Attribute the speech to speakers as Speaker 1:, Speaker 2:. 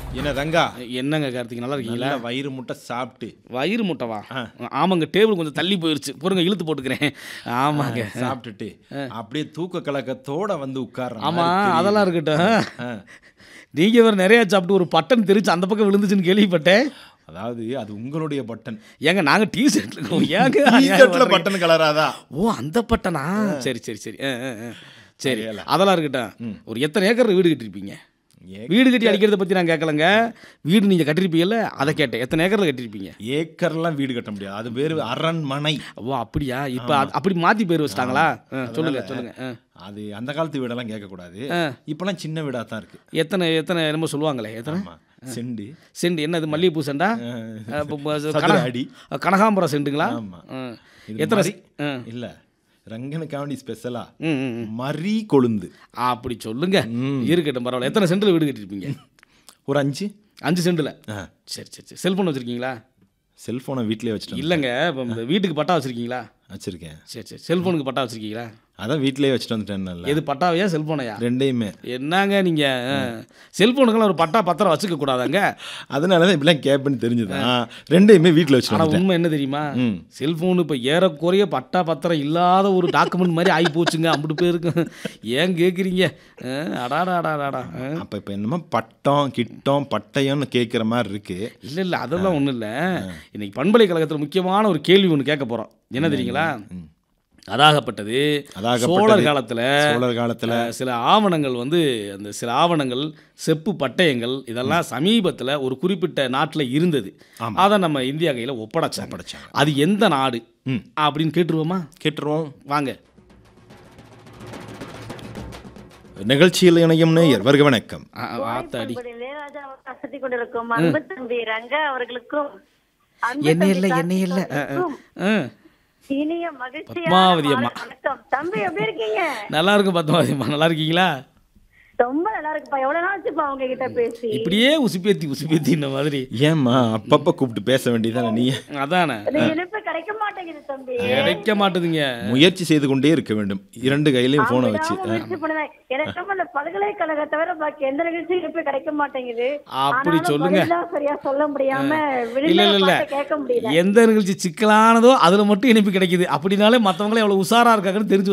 Speaker 1: என்ன தங்கா
Speaker 2: என்னங்க கார்த்திக் நல்லா இருக்கீங்களா
Speaker 1: நல்லா வயிறு முட்டை சாப்பிட்டு
Speaker 2: வயிறு முட்டைவா ஆமாங்க டேபிள் கொஞ்சம் தள்ளி போயிருச்சு பொறுங்க இழுத்து போட்டுக்கிறேன் ஆமாங்க
Speaker 1: சாப்பிட்டுட்டு அப்படியே தூக்க கலக்கத்தோட வந்து உட்கார்ற
Speaker 2: ஆமா
Speaker 1: மாதிரி தெரியுது.
Speaker 2: அதெல்லாம் இருக்கட்டும்
Speaker 1: ஆ.
Speaker 2: நீங்க வேற நிறைய சாப்பிட்டு ஒரு பட்டன் தெரிச்சு அந்த பக்கம் விழுந்துச்சுன்னு கேள்விப்பட்டேன்
Speaker 1: அதாவது அது உங்களுடைய பட்டன்
Speaker 2: ஏங்க நாங்க டீ ஷர்ட் இருக்கோம் ஏங்க
Speaker 1: டீ-ஷர்ட்ல
Speaker 2: வர்றீங்க?
Speaker 1: பட்டன் கலராதா
Speaker 2: ஓ அந்த பட்டனா சரி சரி சரி ஆ, ஆ, ஆ. சரி
Speaker 1: தெரியல.
Speaker 2: அதெல்லாம் இருக்கட்டும் ஒரு எத்தனை ஏக்கர் வீடு கட்டிருப்பீங்க
Speaker 1: ஏ-
Speaker 2: வீடு கட்டி அடிக்கிறத பத்தி நான் கேட்கலங்க வீடு நீங்க கட்டிருப்பீங்கல்ல அதை கேட்டேன் எத்தனை ஏக்கர்ல கட்டிருப்பீங்க
Speaker 1: ஏக்கர்லாம் வீடு கட்ட முடியாது அது பேரு அரண்மனை
Speaker 2: ஓ அப்படியா இப்போ அது- அப்படி மாத்தி பேர் வச்சிட்டாங்களா ஆ, சொல்லுங்க சொல்லுங்க ஆ.
Speaker 1: அது அந்த காலத்து வீடெல்லாம் கேட்கக்கூடாது இப்பெல்லாம் சின்ன வீடா தான் இருக்கு
Speaker 2: எத்தனை எத்தனை என்னமோ சொல்லுவாங்களே எத்தனை
Speaker 1: ஆமா செண்டு
Speaker 2: செண்டு என்னது மல்லிகைப்பூ செண்டா
Speaker 1: ஆ.
Speaker 2: ஆ, இப்போ ப-
Speaker 1: சதுர
Speaker 2: கன-
Speaker 1: அடி.
Speaker 2: கனகாம்பரம் செண்டுங்களா
Speaker 1: ஆமா.
Speaker 2: ஆ.
Speaker 1: இது
Speaker 2: எத்தனை
Speaker 1: மரி-
Speaker 2: ஆ.
Speaker 1: இல்ல ரங்கனுக்காண்டி ஸ்பெஷலா
Speaker 2: ம் ம், ம்.
Speaker 1: மரி கொழுந்து
Speaker 2: அப்படி சொல்லுங்க இருக்கட்டும் பரவாயில்ல எத்தனை சென்டில் வீடு கட்டிருப்பீங்க
Speaker 1: ஒரு அஞ்சு
Speaker 2: அஞ்சு சென்டில்
Speaker 1: ஆ.
Speaker 2: சரி சரி சரி செல்ஃபோன் வச்சுருக்கீங்களா
Speaker 1: செல்போனை வீட்லயே வச்சுட்டேன்
Speaker 2: இல்லைங்க இப்போ இந்த வீட்டுக்கு பட்டா வச்சுருக்கீங்களா
Speaker 1: வச்சிருக்கேன்
Speaker 2: சரி சரி செல்ஃபோனுக்கு பட்டா வச்சுருக்கீங்களா
Speaker 1: அதான் வீட்லயே வச்சுட்டு வந்துட்டேன்
Speaker 2: எது பட்டாவையா செல்ஃபோனையா
Speaker 1: ரெண்டையுமே
Speaker 2: என்னங்க நீங்கள் செல்ஃபோனுக்கெல்லாம் ஒரு பட்டா பத்திரம் வச்சுக்க கூடாதாங்க
Speaker 1: அதனால தான் இப்படிலாம் கேட்பேன்னு தெரிஞ்சுதான் ரெண்டையுமே வீட்டில் வச்சுட்டு
Speaker 2: ஆனால்
Speaker 1: வந்துட்டேன்
Speaker 2: உண்மை என்ன தெரியுமா செல்ஃபோன் இப்போ ஏறக்குறைய பட்டா பத்திரம் இல்லாத ஒரு டாக்குமெண்ட் மாதிரி ஆகி போச்சுங்க அப்படி பேருக்கு ஏன் கேட்குறீங்க அடாடா அடாடாடா
Speaker 1: அப்போ இப்போ என்னமோ பட்டம் கிட்டம் பட்டயம்னு கேட்குற மாதிரி இருக்கு
Speaker 2: இல்லை இல்லை அதெல்லாம் ஒன்றும் இல்லை இன்னைக்கு பண்பலைக்கழகத்தில் முக்கியமான ஒரு கேள்வி ஒன்று கேட்க போகிறோம் என்ன தெரியுங்களா அதாகப்பட்டது
Speaker 1: அதாகப்பட்டது.
Speaker 2: சோழர் காலத்தில்
Speaker 1: சோழர் காலத்தில்
Speaker 2: சில ஆவணங்கள் வந்து அந்த சில ஆவணங்கள் செப்பு பட்டயங்கள் இதெல்லாம் சமீபத்தில் ஒரு குறிப்பிட்ட நாட்டில் இருந்தது அதை நம்ம இந்தியா கையில் ஒப்படைச்சாங்க
Speaker 1: ஒப்படைச்சாங்க.
Speaker 2: அது எந்த நாடு
Speaker 1: ம்.
Speaker 2: அப்படின்னு கேட்டுருவோமா
Speaker 1: கேட்டுருவோம்
Speaker 2: வாங்க
Speaker 1: நிகழ்ச்சியில் இணையும் நேயர் வருக வணக்கம்
Speaker 2: ஆ, ஆத்தாடி
Speaker 3: இப்படி இளையராஜா அவர் வசதி கொண்டிருக்கும் அன்பு தம்பி ரங்கா அவர்களுக்கும் அன்பு
Speaker 2: என்ன
Speaker 3: தம்பி
Speaker 2: இல்லை என்ன
Speaker 3: கார்த்திக்
Speaker 2: இல்லை ஆ, ஆ.
Speaker 3: அவர்களுக்கும்
Speaker 2: ஆ.
Speaker 3: இனிய மகிழ்ச்சியான
Speaker 2: பத்மாவதி அம்மா.
Speaker 3: மாலை வணக்கம் தம்பி எப்படி இருக்கீங்க
Speaker 2: நல்லா இருக்கும் பத்மாவதிம்மா நல்லா இருக்கீங்களா
Speaker 3: ரொம்ப நல்லா இருக்குப்பா எவ்வளவு நாள் ஆச்சுப்பா உங்க கிட்ட பேசி
Speaker 2: இப்படியே உசுப்பேத்தி உசுப்பேத்தி இந்த மாதிரி
Speaker 1: ஏம்மா அப்பப்போ கூப்பிட்டு பேச வேண்டியதானே நீ
Speaker 2: அதானே
Speaker 3: இது இனிப்பு கிடைக்க மாட்டேங்குது தம்பி
Speaker 2: கிடைக்க மாட்டுதுங்க
Speaker 1: முயற்சி செய்து கொண்டே இருக்க வேண்டும் இரண்டு கையிலையும் போனை வச்சு
Speaker 3: விடாம முயற்சி பண்ணுவேன் எனக்கு நம்ம இந்த பல்கலைக்கழக தவிர பாக்கி எந்த நிகழ்ச்சியும் இனிப்பு கிடைக்க மாட்டேங்குது
Speaker 2: அப்படி
Speaker 3: ஆனாலும்
Speaker 2: சொல்லுங்க.
Speaker 3: பதிலாம் சரியா சொல்ல முடியாம
Speaker 2: இல்ல
Speaker 3: விழுந்த
Speaker 2: இல்ல இல்ல
Speaker 3: பாட்டை கேட்க முடியல
Speaker 2: எந்த நிகழ்ச்சி சிக்கலானதோ அதுல மட்டும் இனிப்பு கிடைக்குது அப்படினாலே மத்தவங்களே எவ்வளவு உஷாரா இருக்காங்கன்னு தெரிஞ்சு